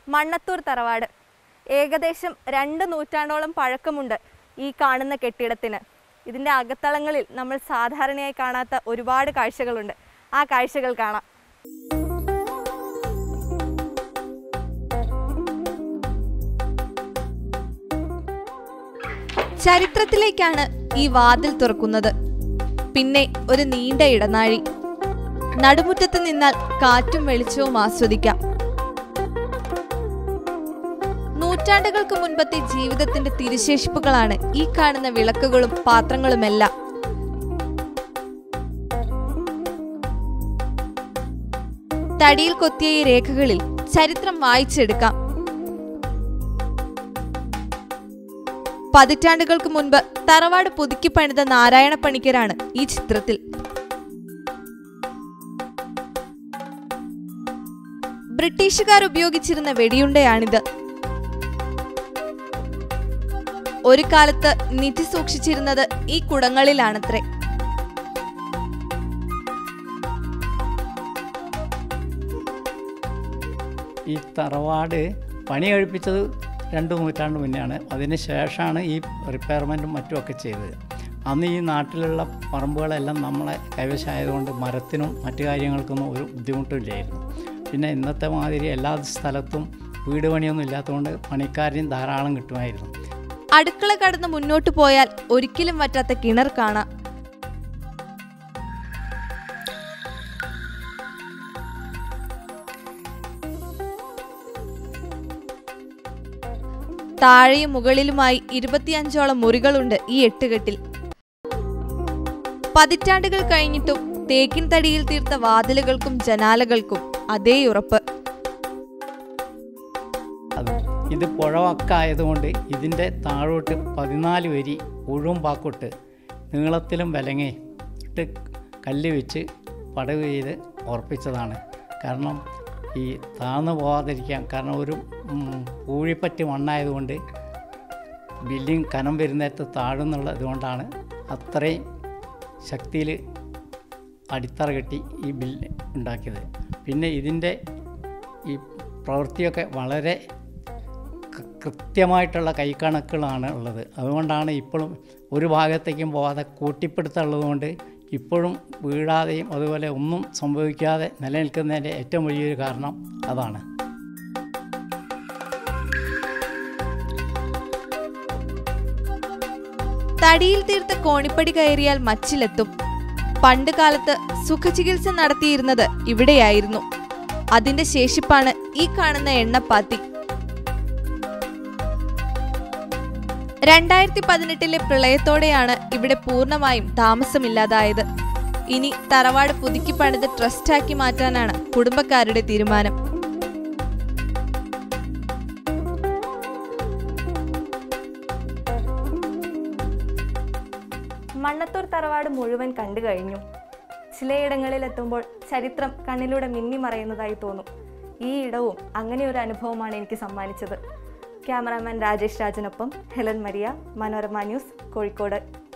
മണ്ണത്തൂർ തറവാട് ഏകദേശം രണ്ട് നൂറ്റാണ്ടോളം പഴക്കമുണ്ട് ഈ കാണുന്ന കെട്ടിടത്തിന് ഇതിൻ്റെ അകത്തളങ്ങളിൽ നമ്മൾ സാധാരണയായി കാണാത്ത ഒരുപാട് കാഴ്ചകളുണ്ട് ആ കാഴ്ചകൾ കാണാം ചരിത്രത്തിലേക്കാണ് ഈ വാതിൽ തുറക്കുന്നത് പിന്നെ ഒരു നീണ്ട ഇടനാഴി നടുമുറ്റത്ത് നിന്നാൽ കാറ്റും വെളിച്ചവും ആസ്വദിക്കാം നൂറ്റാണ്ടുകൾക്ക് മുൻപത്തെ ജീവിതത്തിന്റെ തിരുശേഷിപ്പുകളാണ് ഈ കാണുന്ന വിളക്കുകളും പാത്രങ്ങളുമെല്ലാം തടിയിൽ കൊത്തിയ ഈ രേഖകളിൽ ചരിത്രം വായിച്ചെടുക്കാം പതിറ്റാണ്ടുകൾക്ക് മുൻപ് തറവാട് പുതുക്കി പണിത നാരായണ പണിക്കരാണ് ഈ ചിത്രത്തിൽ ബ്രിട്ടീഷുകാർ ഉപയോഗിച്ചിരുന്ന വെടിയുണ്ടയാണിത് ഒരു കാലത്ത് നിധി സൂക്ഷിച്ചിരുന്നത് ഈ കുടങ്ങളിലാണത്രേ ഈ തറവാട് പണി കഴിപ്പിച്ചത് രണ്ട് നൂറ്റാണ്ട് മുന്നെയാണ് അതിന് ശേഷമാണ് ഈ റിപ്പയർമെൻറ്റും മറ്റുമൊക്കെ ചെയ്തത് അന്ന് ഈ നാട്ടിലുള്ള പറമ്പുകളെല്ലാം നമ്മളെ കൈവശമായതുകൊണ്ട് മരത്തിനും മറ്റു കാര്യങ്ങൾക്കൊന്നും ഒരു ബുദ്ധിമുട്ടില്ലായിരുന്നു പിന്നെ ഇന്നത്തെ മാതിരി എല്ലാ സ്ഥലത്തും വീട് പണിയൊന്നും ഇല്ലാത്തതുകൊണ്ട് പണിക്കാരെയും ധാരാളം കിട്ടുമായിരുന്നു അടുക്കള കടന്ന് മുന്നോട്ട് പോയാൽ ഒരിക്കലും പറ്റാത്ത കിണർ കാണാം താഴെയും മുകളിലുമായി ഇരുപത്തിയഞ്ചോളം മുറികളുണ്ട് ഈ എട്ടുകെട്ടിൽ പതിറ്റാണ്ടുകൾ കഴിഞ്ഞിട്ടും തേക്കിൻ തടിയിൽ തീർത്ത വാതിലുകൾക്കും ജനാലകൾക്കും അതേ ഉറപ്പ് അത് ഇത് പുഴവക്കായതുകൊണ്ട് ഇതിൻ്റെ താഴോട്ട് പതിനാല് വരി ഉഴും പാക്കൊട്ട് നീളത്തിലും വിലങ്ങി ഇട്ട് കല്ല് വെച്ച് പടവ് ചെയ്ത് ഉറപ്പിച്ചതാണ് കാരണം ഈ താഴ്ന്നു പോകാതിരിക്കാൻ കാരണം ഒരു ഉം, പൂഴിപ്പറ്റ് മണ്ണായതുകൊണ്ട് ബില്ലിങ് കനം വരുന്നേരത്ത് താഴുന്നുള്ള ഇതുകൊണ്ടാണ് അത്രയും ശക്തിയിൽ അടിത്തറ കെട്ടി ഈ ബില്ല് ഉണ്ടാക്കിയത് പിന്നെ ഇതിൻ്റെ ഈ പ്രവൃത്തിയൊക്കെ വളരെ കൃ- കൃത്യമായിട്ടുള്ള കൈക്കണക്കുകളാണ് ഉള്ളത് അതുകൊണ്ടാണ് ഇപ്പോഴും ഒരു ഭാഗത്തേക്കും പോകാതെ കൂട്ടിപ്പിടുത്തമുള്ളത് കൊണ്ട് ഇപ്പോഴും വീഴാതെയും അതുപോലെ ഒന്നും സംഭവിക്കാതെ നിലനിൽക്കുന്നതിൻ്റെ ഏറ്റവും വലിയൊരു കാരണം അതാണ് തടിയിൽ തീർത്ത കോണിപ്പടി കയറിയാൽ മച്ചിലെത്തും പണ്ട് കാലത്ത് സുഖചികിത്സ നടത്തിയിരുന്നത് ഇവിടെയായിരുന്നു അതിന്റെ ശേഷിപ്പാണ് ഈ കാണുന്ന എണ്ണപ്പാത്തി രണ്ടായിരത്തി പതിനെട്ടിലെ പ്രളയത്തോടെയാണ് ഇവിടെ പൂർണ്ണമായും താമസമില്ലാതായത് ഇനി തറവാട് പുതുക്കി പണിത് ട്രസ്റ്റാക്കി മാറ്റാനാണ് കുടുംബക്കാരുടെ തീരുമാനം മണ്ണത്തൂർ തറവാട് മുഴുവൻ കണ്ടു കഴിഞ്ഞു ചിലയിടങ്ങളിൽ എത്തുമ്പോൾ ചരിത്രം കണ്ണിലൂടെ മിന്നി മറയുന്നതായി തോന്നും ഈ ഇടവും അങ്ങനെ ഒരു അനുഭവമാണ് എനിക്ക് സമ്മാനിച്ചത് ക്യാമറാമാൻ രാജേഷ് രാജനൊപ്പം Helen Maria Manorama news Kozhikode